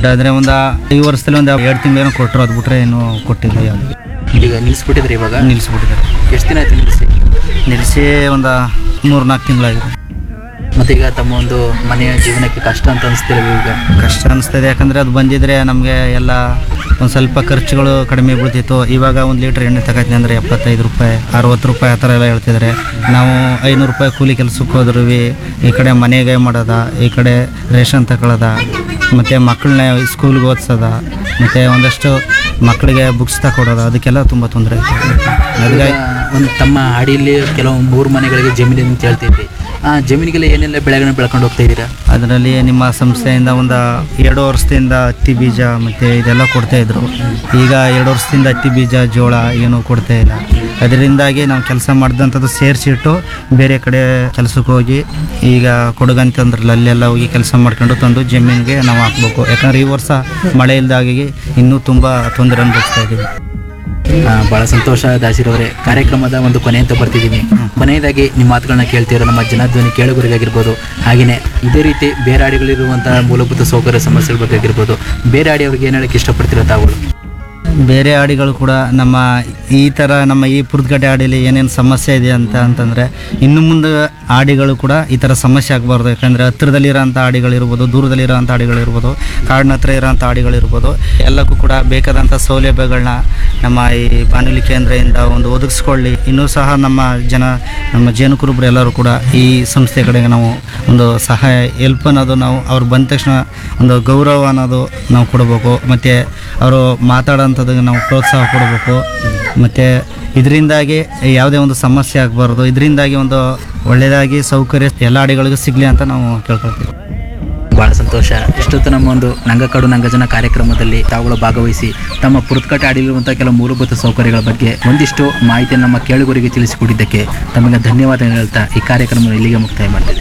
ಆದರೆ ಒಂದು ಈ ವರ್ಷದಲ್ಲಿ ಒಂದು ಎರಡು ತಿಂಗಳೇನೋ ಕೊಟ್ಟರು ಅದು ಬಿಟ್ರೆ ಏನು ಕೊಟ್ಟಿಲ್ಲ ಯಾವುದು ಈಗ ನಿಲ್ಲಿಸ್ಬಿಟ್ಟಿದ್ರಿ ಇವಾಗ ನಿಲ್ಲಿಸ್ಬಿಟ್ಟಿದ್ದಾರೆ ಎಷ್ಟು ದಿನ ಆಯ್ತು ನಿಲ್ಲಿಸಿ ನಿಲ್ಲಿಸಿ ಒಂದು ಮೂರು ನಾಲ್ಕು ತಿಂಗಳಾಗಿದೆ ಮತ್ತೆ ಈಗ ತಮ್ಮ ಒಂದು ಮನೆಯ ಜೀವನಕ್ಕೆ ಕಷ್ಟ ಅಂತ ಅನಿಸ್ತಿಲ್ಲ ಈಗ ಕಷ್ಟ ಅನಿಸ್ತದೆ ಯಾಕಂದರೆ ಅದು ಬಂದಿದ್ರೆ ನಮಗೆ ಎಲ್ಲ ಒಂದು ಸ್ವಲ್ಪ ಖರ್ಚುಗಳು ಕಡಿಮೆ ಬೀಳ್ತಿತ್ತು ಇವಾಗ ಒಂದು ಲೀಟ್ರ್ ಎಣ್ಣೆ ತಗೋತೀನಿ ಅಂದರೆ ಎಪ್ಪತ್ತೈದು ರೂಪಾಯಿ ಅರವತ್ತು ರೂಪಾಯಿ ಆ ಥರ ಎಲ್ಲ ಹೇಳ್ತಿದ್ದಾರೆ ನಾವು ಐನೂರು ರೂಪಾಯಿ ಕೂಲಿ ಕೆಲಸಕ್ಕೆ ಹೋದ್ರೂ ಈ ಕಡೆ ಮನೆಗೆ ಮಾಡೋದ ಈ ಕಡೆ ರೇಷನ್ ತಗೊಳ್ಳೋದ ಮತ್ತು ಮಕ್ಕಳನ್ನ ಸ್ಕೂಲ್ಗೆ ಓದಿಸೋದ ಮತ್ತು ಒಂದಷ್ಟು ಮಕ್ಕಳಿಗೆ ಬುಕ್ಸ್ ತಗೊಡೋದ ಅದಕ್ಕೆಲ್ಲ ತುಂಬ ತೊಂದರೆ ಆಯ್ತು ಅದಕ್ಕೆ ಈಗ ಒಂದು ತಮ್ಮ ಅಡಿಯಲ್ಲಿ ಕೆಲವು ಮೂರು ಮನೆಗಳಿಗೆ ಜಮೀನಿದೆ ಅಂತ ಹೇಳ್ತಿದ್ರಿ ಆ ಜಮೀನಿಗೆಲ್ಲ ಏನೆಲ್ಲ ಬೆಳೆಗಳನ್ನ ಬೆಳ್ಕೊಂಡು ಹೋಗ್ತಾ ಇದ್ದೀರಾ ಅದರಲ್ಲಿ ನಿಮ್ಮ ಸಂಸ್ಥೆಯಿಂದ ಒಂದು ಎರಡು ವರ್ಷದಿಂದ ಹತ್ತಿ ಬೀಜ ಮತ್ತು ಇದೆಲ್ಲ ಕೊಡ್ತಾ ಇದ್ರು ಈಗ ಎರಡು ವರ್ಷದಿಂದ ಹತ್ತಿ ಬೀಜ ಜೋಳ ಏನು ಕೊಡ್ತಾ ಇಲ್ಲ ಅದರಿಂದಾಗಿ ನಾವು ಕೆಲಸ ಮಾಡಿದಂಥದ್ದು ಸೇರಿಸಿಟ್ಟು ಬೇರೆ ಕಡೆ ಕೆಲಸಕ್ಕೆ ಹೋಗಿ ಈಗ ಕೊಡಗಂತಂದ್ರಲ್ಲ ಅಲ್ಲೆಲ್ಲ ಹೋಗಿ ಕೆಲಸ ಮಾಡ್ಕೊಂಡು ತಂದು ಜಮೀನಿಗೆ ನಾವು ಹಾಕ್ಬೇಕು ಯಾಕಂದ್ರೆ ಈ ವರ್ಷ ಮಳೆ ಇಲ್ದಾಗಿ ಇನ್ನೂ ತುಂಬ ತೊಂದರೆ ಅನುಭವಿಸ್ತಾ ಇದ್ದೀವಿ ಆ, ಬಹಳ ಸಂತೋಷ ದಾಸಿರವರೇ ಕಾರ್ಯಕ್ರಮದ ಒಂದು ಕೊನೆ ಅಂತ ಬರ್ತಿದ್ದೀನಿ ಕೊನೆಯದಾಗಿ ನಿಮ್ಮ ಮಾತುಗಳನ್ನ ಕೇಳ್ತಿರೋ ನಮ್ಮ ಜನಧ್ವನಿ ಕೇಳುಗರಿಗಾಗಿರ್ಬೋದು ಹಾಗೆಯೇ ಇದೇ ರೀತಿ ಬೇರೆ ಆಡಿಗಳಿರುವಂತಹ ಮೂಲಭೂತ ಸೌಕರ್ಯ ಸಮಸ್ಯೆಗಳ ಬಗ್ಗೆ ಆಗಿರ್ಬೋದು ಬೇರೆ ಆಡಿಯವ್ರಿಗೆ ಏನು ಹೇಳಕ್ಕೆ ಇಷ್ಟಪಡ್ತೀರಾ ತಾವುಗಳು ಬೇರೆ ಹಾಡಿಗಳು ಕೂಡ ನಮ್ಮ ಈ ಥರ ನಮ್ಮ ಈ ಪುರ್ತಗಟ್ಟೆ ಹಾಡಿಲಿ ಏನೇನು ಸಮಸ್ಯೆ ಇದೆ ಅಂತ ಅಂತಂದರೆ ಇನ್ನು ಮುಂದೆ ಹಾಡಿಗಳು ಕೂಡ ಈ ಥರ ಸಮಸ್ಯೆ ಆಗಬಾರ್ದು ಯಾಕಂದರೆ ಹತ್ತಿರದಲ್ಲಿರೋಂಥ ಹಾಡಿಗಳಿರ್ಬೋದು ದೂರದಲ್ಲಿರೋಂಥ ಹಾಡಿಗಳಿರ್ಬೋದು ಕಾಡಿನ ಹತ್ರ ಇರೋಂಥ ಹಾಡಿಗಳಿರ್ಬೋದು ಎಲ್ಲಕ್ಕೂ ಕೂಡ ಬೇಕಾದಂಥ ಸೌಲಭ್ಯಗಳನ್ನ ನಮ್ಮ ಈ ಬಾನುಲಿ ಕೇಂದ್ರದಿಂದ ಒಂದು ಒದಗಿಸ್ಕೊಳ್ಳಿ ಇನ್ನೂ ಸಹ ನಮ್ಮ ಜನ ನಮ್ಮ ಜೇನುಕುರುಬರು ಎಲ್ಲರೂ ಕೂಡ ಈ ಸಂಸ್ಥೆ ಕಡೆಗೆ ನಾವು ಒಂದು ಸಹಾಯ ಹೆಲ್ಪ್ ಅನ್ನೋದು ನಾವು ಅವ್ರು ಬಂದ ತಕ್ಷಣ ಒಂದು ಗೌರವ ಅನ್ನೋದು ನಾವು ಕೊಡಬೇಕು ಮತ್ತು ಅವರು ಮಾತಾಡೋಂಥದ್ದು ನಾವು ಪ್ರೋತ್ಸಾಹ ಕೊಡಬೇಕು ಮತ್ತು ಇದರಿಂದಾಗಿ ಯಾವುದೇ ಒಂದು ಸಮಸ್ಯೆ ಆಗಬಾರ್ದು ಇದರಿಂದಾಗಿ ಒಂದು ಒಳ್ಳೆಯದಾಗಿ ಸೌಕರ್ಯ ಎಲ್ಲ ಹಾಡಿಗಳಿಗೂ ಸಿಗಲಿ ಅಂತ ನಾವು ಕೇಳ್ಕೊಳ್ತೀವಿ ಬಹಳ ಸಂತೋಷ ಇಷ್ಟೊತ್ತು ನಮ್ಮ ಒಂದು ನಂಗಕಾಡು ನಂಗಜನ ಕಾರ್ಯಕ್ರಮದಲ್ಲಿ ತಾವುಗಳು ಭಾಗವಹಿಸಿ ತಮ್ಮ ಪುರ್ತಕಟ್ಟೆ ಆಡಿರುವಂತಹ ಕೆಲವು ಮೂಲಭೂತ ಸೌಕರ್ಯಗಳ ಬಗ್ಗೆ ಒಂದಿಷ್ಟು ಮಾಹಿತಿಯನ್ನು ನಮ್ಮ ಕೇಳುಗರಿಗೆ ತಿಳಿಸಿಕೊಟ್ಟಿದ್ದಕ್ಕೆ ತಮಗೆ ಧನ್ಯವಾದ ಹೇಳ್ತಾ ಈ ಕಾರ್ಯಕ್ರಮ ಇಲ್ಲಿಗೆ ಮುಕ್ತಾಯ ಮಾಡ್ತೇನೆ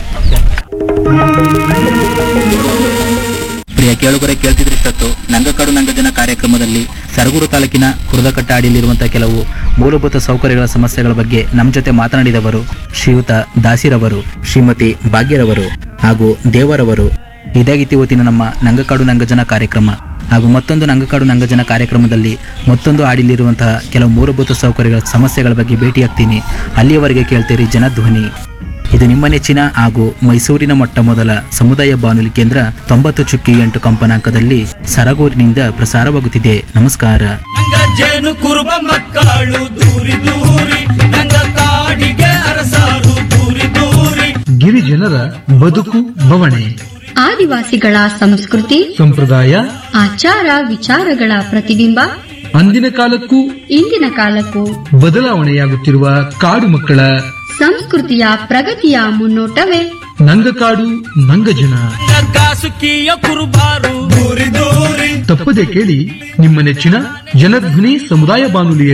ಪ್ರಿಯ ಕೇಳುಗರೆ ಕೇಳ್ತಿದ್ರೆ ಇಷ್ಟೊತ್ತು ನಂಗಕಾಡು ನಂಗಜನ ಕಾರ್ಯಕ್ರಮದಲ್ಲಿ ಸರಗೂರು ತಾಲೂಕಿನ ಕುರ್ದಕಟ್ಟ ಅಡಿಯಲ್ಲಿರುವಂತಹ ಕೆಲವು ಮೂಲಭೂತ ಸೌಕರ್ಯಗಳ ಸಮಸ್ಯೆಗಳ ಬಗ್ಗೆ ನಮ್ಮ ಜೊತೆ ಮಾತನಾಡಿದವರು ಶ್ರೀಯುತ ದಾಸಿರವರು ಶ್ರೀಮತಿ ಭಾಗ್ಯರವರು ಹಾಗೂ ದೇವರವರು ಇದಾಗಿತ್ತು ಇವತ್ತಿನ ನಮ್ಮ ನಂಗಕಾಡು ನಂಗಜನ ಕಾರ್ಯಕ್ರಮ ಹಾಗೂ ಮತ್ತೊಂದು ನಂಗಕಾಡು ನಂಗಜನ ಕಾರ್ಯಕ್ರಮದಲ್ಲಿ ಮತ್ತೊಂದು ಹಾಡಿಲಿರುವಂತಹ ಕೆಲವು ಮೂಲಭೂತ ಸೌಕರ್ಯಗಳ ಸಮಸ್ಯೆಗಳ ಬಗ್ಗೆ ಭೇಟಿಯಾಗ್ತೀನಿ ಅಲ್ಲಿಯವರೆಗೆ ಕೇಳ್ತೀರಿ ಜನಧ್ವನಿ ಇದು ನಿಮ್ಮ ನೆಚ್ಚಿನ ಹಾಗೂ ಮೈಸೂರಿನ ಮೊಟ್ಟ ಮೊದಲ ಸಮುದಾಯ ಬಾನುಲಿ ಕೇಂದ್ರ ತೊಂಬತ್ತು ಚುಕ್ಕಿ ಎಂಟು ಕಂಪನಾಂಕದಲ್ಲಿ ಸರಗೂರಿನಿಂದ ಪ್ರಸಾರವಾಗುತ್ತಿದೆ ನಮಸ್ಕಾರ ನಂಗ ಜೇನು ಕುರುಬ ಮಕ್ಕಳು ದೂರಿ ದೂರಿ ನಂಗ ಕಾಡಿಗೆ ಅರಸಾರು ದೂರಿ ದೂರಿ ಗಿರಿಜನರ ಬದುಕು ಬವಣೆ ಆದಿವಾಸಿಗಳ ಸಂಸ್ಕೃತಿ ಸಂಪ್ರದಾಯ ಆಚಾರ ವಿಚಾರಗಳ ಪ್ರತಿಬಿಂಬ ಅಂದಿನ ಕಾಲಕ್ಕೂ ಇಂದಿನ ಕಾಲಕ್ಕೂ ಬದಲಾವಣೆಯಾಗುತ್ತಿರುವ ಕಾಡು ಮಕ್ಕಳ ಸಂಸ್ಕೃತಿಯ ಪ್ರಗತಿಯ ಮುನ್ನೋಟವೇ ನಂಗಕಾಡು ನಂಗಜನ ನಂಗ ಸುಖಿಯ ಕುರುಬಾರು ದೂರಿ ದೂರಿ ತಪ್ಪದೆ ಕೇಳಿ ನಿಮ್ಮ ನೆಚ್ಚಿನ ಜನಧ್ವನಿ ಸಮುದಾಯ ಬಾನುಲಿಯಲ್ಲಿ